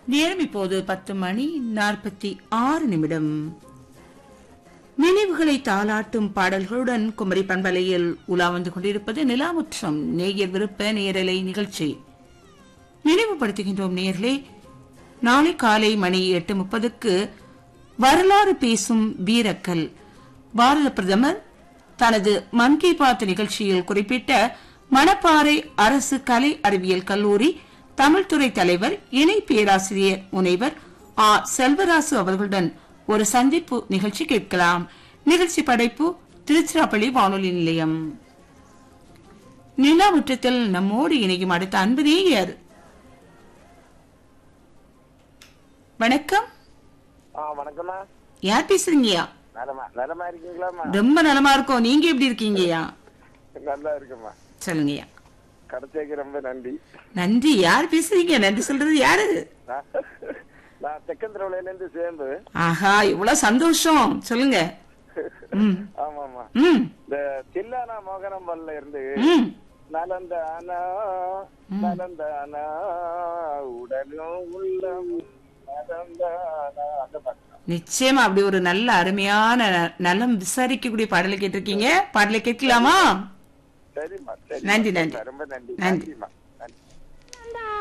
நேரம் இப்போது பத்து மணி நாற்பத்தி ஆறு நிமிடம் நினைவுகளை தாளாட்டும் பாடல்களுடன் குமரி பண்பலையில் உலா வந்து கொண்டிருப்பது நிலாமுற்றம் நேயர் விருப்ப நேரலை நிகழ்ச்சி நினைவுபடுத்துகின்றோம் நேயர்களே நாளை காலை மணி எட்டு முப்பதுக்கு வரலாறு பேசும் வீரக்கல் பாரத பிரதமர் தனது மன் கி பாத் நிகழ்ச்சியில் குறிப்பிட்ட மணப்பாறை அரசு கலை அறிவியல் கல்லூரி தமிழ்துறை தலைவர் இணை பேராசிரியர் முனைவர் ஆ செல்வராசு அவர்களுடன் ஒரு சந்திப்பு நிகழ்ச்சி கேட்கலாம் நிகழ்ச்சி படைப்பு திருச்சிராப்பள்ளி வானொலி நிலையம் நிலாமுற்றத்தில் நம்மோடு இணையும் அடுத்த அன்பு நேயர் வணக்கம் ஆ வணக்கம்மா யார் பேசுறீங்கயா நலமா நலமா இருக்கீங்களாம்மா ரொம்ப நலமா இருக்கோம் நீங்க எப்படி இருக்கீங்கயா நல்லா இருக்குமா சொல்லுங்கய்யா கிடைச்சதுக்கு ரொம்ப நன்றி நன்றி யார் பேசுறீங்க நன்றி சொல்றது யாரு நான் நான் தெக்கந்திரவுல இருந்து சேர்ந்து ஆஹா இவ்வளவு சந்தோஷம் சொல்லுங்க ம் ஆமாமா ம் இந்த தில்லானா மோகனம்பல்ல இருந்து ம் நலந்தானா நலந்தானா உடலும் உள்ளம் நலந்தானா அந்த பாட்டு நிச்சயமா அப்படி ஒரு நல்ல அருமையான நலம் விசாரிக்கக்கூடிய பாடலை கேட்டிருக்கீங்க பாடலை கேட்கலாமா சரிம்மா சரி நன்றி, நன்றி. ரொம்ப நன்றி நன்றி. நன்றிம்மா